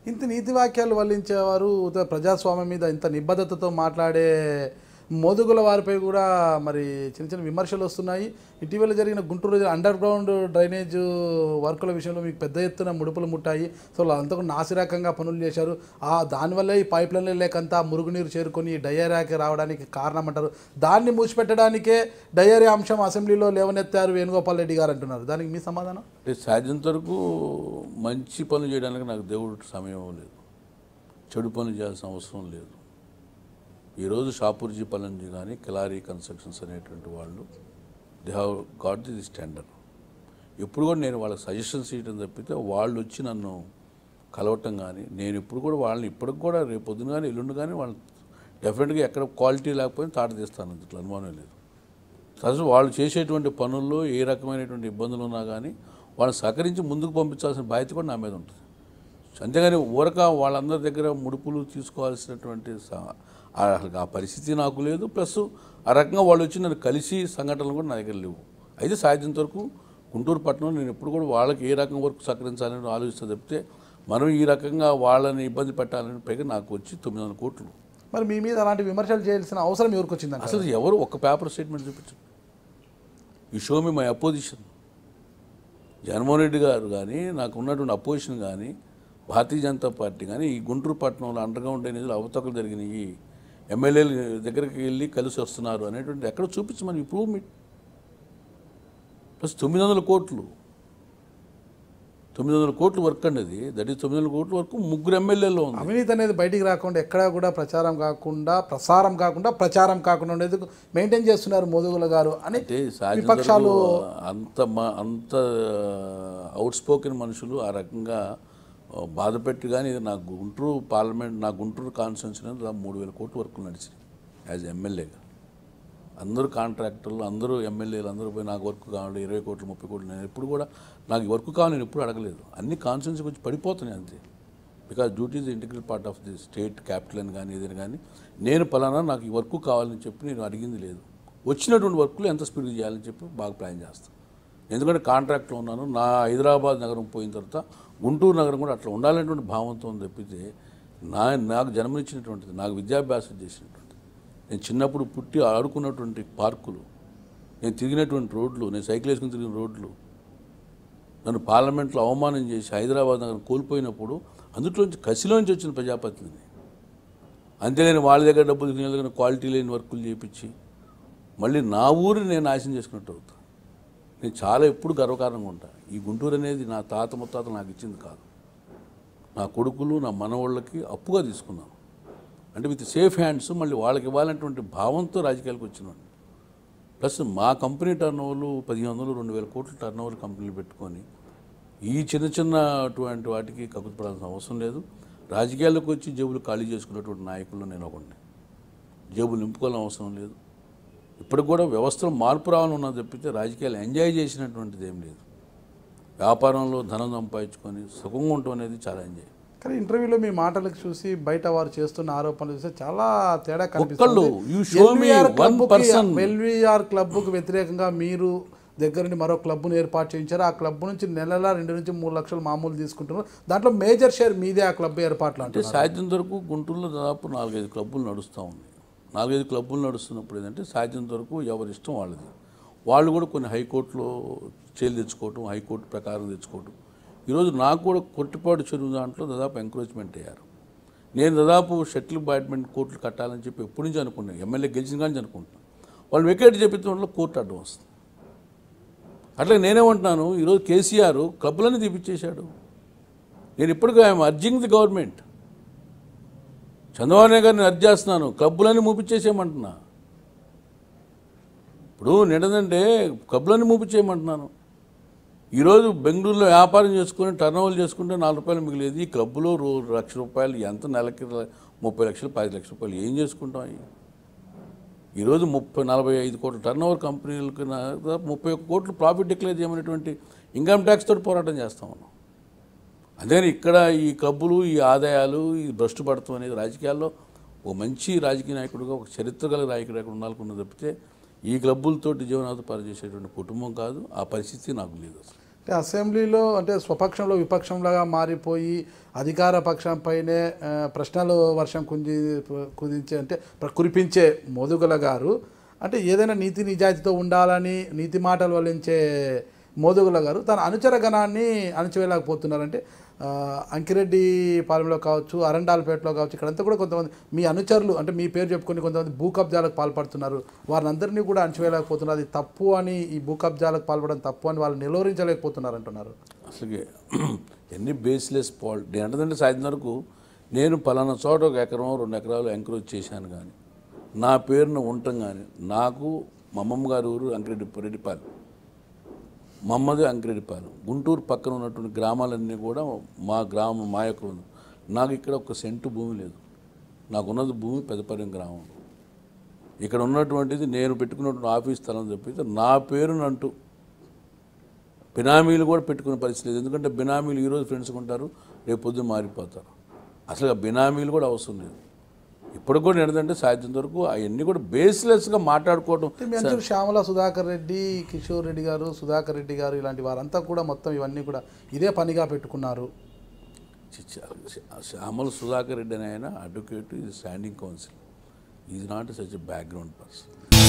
ఇంత నీతి వాక్యాలు వల్లించేవారు ఉత- ప్రజాస్వామ్యం మీద ఇంత నిబద్ధతతో మాట్లాడే మోదుగుల వారిపై కూడా మరి చిన్న చిన్న విమర్శలు వస్తున్నాయి ఇటీవల జరిగిన గుంటూరు అండర్ గ్రౌండ్ డ్రైనేజ్ వర్కుల విషయంలో మీకు పెద్ద ఎత్తున ముడుపులు ముట్టాయి సో వాళ్ళంతా కూడా నాసిరకంగా పనులు చేశారు ఆ దానివల్లే ఈ పైప్ లైన్లు లేకంతా మురుగునీరు చేరుకొని డయేరియాకి రావడానికి కారణం అంటారు దాన్ని మూసిపెట్టడానికే డయేరియా అంశం అసెంబ్లీలో లేవనెత్తారు వేణుగోపాల్ రెడ్డి గారు అంటున్నారు దానికి మీ సమాధానం అంటే సాధ్యంత వరకు మంచి పనులు చేయడానికి నాకు దేవుడు సమయం లేదు చెడు పనులు చేయాల్సిన అవసరం లేదు ఈరోజు షాపూర్జీ పలంజీ కానీ కిలారీ కన్స్ట్రక్షన్స్ అనేటువంటి వాళ్ళు they have got the standard ఎప్పుడు కూడా నేను వాళ్ళకి సజెషన్స్ ఇవ్వడం తప్పితే వాళ్ళు వచ్చి నన్ను కలవటం కానీ నేను ఇప్పుడు కూడా వాళ్ళని ఇప్పటికి కూడా రేపు పొద్దున కానీ ఎల్లుండి కానీ వాళ్ళు డెఫినెట్గా ఎక్కడ క్వాలిటీ లేకపోయినా తాట తీస్తాను ఇట్లా అనుమానం లేదు అసలు వాళ్ళు చేసేటువంటి పనుల్లో ఏ రకమైనటువంటి ఇబ్బందులు ఉన్నా కానీ వాళ్ళని సహకరించి ముందుకు పంపించాల్సిన బాధ్యత కూడా నా మీద ఉంటుంది అంతేగాని ఊరక వాళ్ళందరి దగ్గర ముడుపులు తీసుకోవాల్సినటువంటి స- ఆ ఆ పరిస్థితి నాకు లేదు ప్లస్ ఆ రకంగా వాళ్ళు వచ్చి నన్ను కలిసి సంఘటనలు కూడా నా దగ్గర లేవు అయితే సాధ్యంత వరకు గుంటూరు పట్టణం నేను ఎప్పుడు కూడా వాళ్ళకి ఏ రకం వరకు సహకరించాలని ఆలోచిస్తే తప్పితే మనం ఈ రకంగా వాళ్ళని ఇబ్బంది పెట్టాలని పైగా నాకు వచ్చి తొమ్మిది వందల కోట్లు మరి మీ మీద అలాంటి విమర్శలు చేయాల్సిన అవసరం ఎవరికి వచ్చిందంట అసలు ఎవరు ఒక పేపర్ స్టేట్మెంట్ చూపించండి ఈ show me my opposition Jaganmohan Reddy garu కానీ నాకు ఉన్నటువంటి అపోజిషన్ కానీ భారతీయ జనతా పార్టీ కానీ ఈ గుంటూరు పట్టణంలో అండర్గ్రౌండ్ అనేది అవతకలు జరిగినాయి ఎమ్మెల్యేల దగ్గరికి వెళ్ళి కలిసి వస్తున్నారు అనేటువంటి ఎక్కడ చూపించమని ప్రూవ్ మీ ప్లస్ తొమ్మిది వందల కోట్లు తొమ్మిది వందల కోట్లు వర్క్ అండి అది దట్ ఈస్ తొమ్మిది వందల కోట్ల వరకు ముగ్గురు ఎమ్మెల్యేలో ఉంది అవినీతి అనేది బయటికి రాకుండా ఎక్కడా కూడా ప్రచారం కాకుండా ప్రసారం కాకుండా ప్రచారం కాకుండా ఉండేందుకు మెయింటైన్ చేస్తున్నారు మోదుగుల గారు అని అంటే సహజ విపక్షాలు అంత మ- అంత అవుట్ స్పోకెన్ మనుషులు ఆ రకంగా ఆ, బాధపెట్టి కానీ ఇది నా గుంటూరు పార్లమెంట్ నా గుంటూరు కాన్స్టిట్యూన్సీ దాదాపు మూడు వేల కోట్ల వరకు నడిచింది యాజ్ ఎమ్మెల్యేగా అందరూ కాంట్రాక్టర్లు అందరూ ఎమ్మెల్యేలు అందరూ పోయి నాకు వర్క్ కావాలి ఇరవై కోట్లు ముప్పై కోట్లు నేను ఎప్పుడు కూడా నాకు ఈ వర్క్ కావాలి నేను ఎప్పుడు అడగలేదు అన్ని కాన్స్టిట్యూన్సీకి వచ్చి పడిపోతున్నాయి అంతే because duty is integral part of the state capital అని కానీ ఏదైనా కానీ నేను పలానా నాకు ఈ వర్క్ కావాలని చెప్పి నేను అడిగింది లేదు వచ్చినటువంటి వర్క్లు ఎంత స్పీడ్ చేయాలని చెప్పి బాగా ప్లాన్ చేస్తాను ఎందుకంటే కాంట్రాక్ట్లో ఉన్నాను నా హైదరాబాద్ నగరం పోయిన తర్వాత గుంటూరు నగరం కూడా అట్లా ఉండాలనేటువంటి భావంతో ఉంది తప్పితే నా నాకు జన్మనిచ్చినటువంటిది నాకు విద్యాభ్యాసం చేసినటువంటిది నేను చిన్నప్పుడు పుట్టి ఆడుకున్నటువంటి పార్కులు నేను తిరిగినటువంటి రోడ్లు నేను సైకిల్ వేసుకుని తిరిగిన రోడ్లు నన్ను పార్లమెంట్లో అవమానం చేసి హైదరాబాద్ నగరం కోల్పోయినప్పుడు అందులోంచి కసిలోంచి వచ్చిన ప్రజాపతిని అంతేగాని వాళ్ళ దగ్గర డబ్బులు తినే దగ్గర క్వాలిటీ లేని వర్కులు చేయించి మళ్ళీ నా ఊరిని నేను నాశనం చేసుకున్నట్టు అవుతా నేను చాలా ఎప్పుడు గర్వకారణంగా ఉంటా ఈ గుంటూరు అనేది నా తాత ముత్తాత నాకు ఇచ్చింది కాదు నా కొడుకులు నా మనవాళ్ళకి అప్పుగా తీసుకున్నాను అంటే విత్ సేఫ్ హ్యాండ్స్ మళ్ళీ వాళ్ళకి ఇవ్వాలనేటువంటి భావంతో రాజకీయాలకు వచ్చినాను ప్లస్ మా కంపెనీ టర్న్ ఓవర్లు పదిహేను వందలు రెండు వేల కోట్ల టర్న్ ఓవర్ కంపెనీలు పెట్టుకొని ఈ చిన్న చిన్న అటువంటి వాటికి కక్కుపడాల్సిన అవసరం లేదు రాజకీయాల్లోకి వచ్చి జేబులు ఖాళీ చేసుకున్నటువంటి నాయకుల్లో నేను ఒకడిని జేబులు నింపుకోవాలని అవసరం లేదు ఇప్పటికి కూడా వ్యవస్థలో మార్పు రావాలని ఉన్నది తప్పితే రాజకీయాలు ఎంజాయ్ చేసినటువంటిది ఏం లేదు వ్యాపారంలో ధనం సంపాదించుకొని సుఖంగా ఉండటం అనేది చాలా ఎంజాయ్ కానీ ఇంటర్వ్యూలో మీ మాటలకు చూసి బయట వారు చేస్తున్న ఆరోపణలు చూస్తే చాలా తేడా ఒక్కళ్ళు, you show me one person. LVR క్లబ్కు వ్యతిరేకంగా మీరు దగ్గర నుండి మరో క్లబ్ను ఏర్పాటు చేయించారు ఆ క్లబ్ నుంచి నెలలా రెండు నుంచి మూడు లక్షలు మామూలు తీసుకుంటున్నారు దాంట్లో మేజర్ షేర్ మీదే ఆ క్లబ్ ఏర్పాట్లు అంటే అంటే సాధ్యం వరకు గుంటూరులో దాదాపు నాలుగైదు క్లబ్బులు నడుస్తూ ఉంది నాలుగైదు క్లబ్బులు నడుస్తున్నప్పుడు ఏంటంటే సాధ్యం వరకు ఎవరి ఇష్టం వాళ్ళది వాళ్ళు కూడా కొన్ని హైకోర్టులో చేలు తెచ్చుకోవటం హైకోర్టు ప్రకారం తెచ్చుకోవటం ఈరోజు నాకు కూడా కొట్టిపాడు చెరువు దాంట్లో దాదాపు ఎంకరేజ్మెంట్ అయ్యారు నేను దాదాపు షటిల్ బ్యాడ్మింటన్ కోర్టులు కట్టాలని చెప్పి ఎప్పటి నుంచి అనుకున్నాను ఎమ్మెల్యే గెలిచిన కానీ అనుకుంటున్నాను వాళ్ళు వికెట్ చేపించడంలో కోర్టు అడ్డం వస్తుంది అట్లా నేనేమంటున్నాను ఈరోజు కేసీఆర్ క్లబ్బులన్నీ తీపిచ్చేశాడు నేను ఇప్పటికీ I'm urging the government Chandrababu Naidu గారిని అర్జీ చేస్తున్నాను క్లబ్బులన్నీ మూపించేసేయమంటున్నా ఇప్పుడు నేనేంటంటే క్లబ్బులన్నీ మూపించేయమంటున్నాను ఈరోజు బెంగళూరులో వ్యాపారం చేసుకుని టర్న్ ఓవర్ చేసుకుంటే నాలుగు రూపాయలు మిగిలేదు ఈ క్లబ్లో రో లక్ష రూపాయలు ఎంత నెలకి ముప్పై లక్షలు పది లక్షల రూపాయలు ఏం చేసుకుంటాం అవి ఈరోజు ముప్పై నలభై ఐదు కోట్ల టర్న్ ఓవర్ కంపెనీలకు నా- దాదాపు ముప్పై ఒక్క కోట్లు ప్రాఫిట్ డిక్లేర్ చేయమనేటువంటి ఇన్కమ్ ట్యాక్స్ తోటి పోరాటం చేస్తా ఉన్నాం అందుకని ఇక్కడ ఈ క్లబ్బులు ఈ ఆదాయాలు ఈ భ్రష్టు పడతాం అనేది రాజకీయాల్లో ఒక మంచి రాజకీయ నాయకుడిగా ఒక చరిత్ర గల నాయకుడు ఎక్కడ ఉండాలనుకున్న తప్పితే ఈ క్లబ్బులతోటి జీవనాధారం చేసేటువంటి కుటుంబం కాదు ఆ పరిస్థితి నాకు లేదు అసలు అంటే అసెంబ్లీలో అంటే స్వపక్షంలో విపక్షంలాగా మారిపోయి అధికార పక్షంపైనే ఆ, ప్రశ్నలు వర్షం కుంజి కుదించే అంటే ప్ర- కురిపించే మోదుగల గారు అంటే ఏదైనా నీతి నిజాయితీతో ఉండాలని నీతి మాటలు వల్లించే మోదుగుల గారు తన అనుచర గణాన్ని అణచివేయలేకపోతున్నారంటే ఆ, అంకిరెడ్డి పాలెంలో కావచ్చు అరండాలపేటలో కావచ్చు ఇక్కడంతా కూడా కొంతమంది మీ అనుచరులు అంటే మీ పేరు చెప్పుకొని కొంతమంది భూ కబ్జాలకు పాల్పడుతున్నారు వారిని అందరినీ కూడా అణచివేయలేకపోతున్నారు అది తప్పు అని ఈ భూ కబ్జాలకు పాల్పడడం తప్పు అని వాళ్ళు నిలువరించలేకపోతున్నారు అంటున్నారు అసలుకి ఎన్ని బేస్లెస్ పాల్ నేను అంటుందంటే సాయంత్రం వరకు నేను పలానా చోట ఒక ఎకరం రెండు ఎకరాలు ఎంకరేజ్ చేశాను కానీ నా పేరును ఉండటం కానీ నాకు మా అమ్మమ్మ గారి ఊరు అంకిరెడ్డి రెడ్డిపాలెం మా అమ్మది అంకిరెడ్డిపాలెం గుంటూరు పక్కన ఉన్నటువంటి గ్రామాలన్నీ కూడా మా గ్రామం మా యొక్క ఉంది. నాకు ఇక్కడ ఒక సెంటు భూమి లేదు నాకు ఉన్నది భూమి పెద్దపల్లి గ్రామం ఇక్కడ ఉన్నటువంటిది నేను పెట్టుకున్నటువంటి ఆఫీస్ స్థలం చెప్పి నా పేరునంటూ బినామీలు కూడా పెట్టుకునే పరిస్థితి లేదు ఎందుకంటే బినామీలు ఈరోజు ఫ్రెండ్స్ ఉంటారు రేపు పొద్దున్న మారిపోతారు అసలు ఆ బినామీలు కూడా అవసరం లేదు ఇప్పుడు కూడా ఏంటంటే సాధ్యం వరకు అవన్నీ కూడా బేస్లెస్గా మాట్లాడుకోవడం అంటే మీ అందరూ శ్యామల సుధాకర్ రెడ్డి కిషోర్ రెడ్డి గారు సుధాకర్ రెడ్డి గారు ఇలాంటి వారంతా కూడా మొత్తం ఇవన్నీ కూడా ఇదే పనిగా పెట్టుకున్నారు చిచ్చా- శ్యామల సుధాకర్ రెడ్డి అని ఆయన advocate is standing counsel is not such a background person